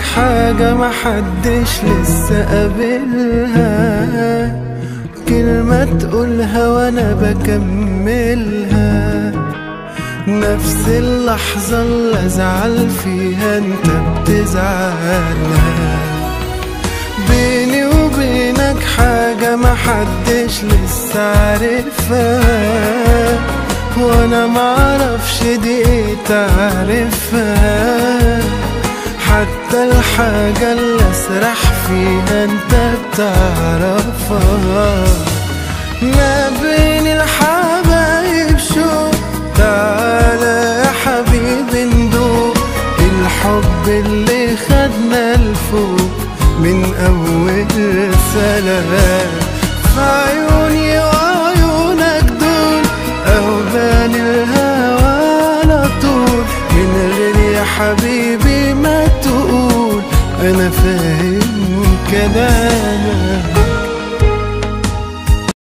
حاجة محدش لسه قابلها كلمة تقولها وانا بكملها نفس اللحظة اللي ازعل فيها انت بتزعلها بيني وبينك حاجة محدش لسه عارفها وانا معرفش دي ايه تعرفها حتى الحاجة اللي اسرح فيها انت بتعرفها ما بين الحبايب شو تعالى يا حبيبي ندوق الحب اللي خدنا لفوق من أول سلام في عيوني وعيونك دول أهبال الهوى على طول من غير يا حبيبي ما تقول أنا فاهم كلامك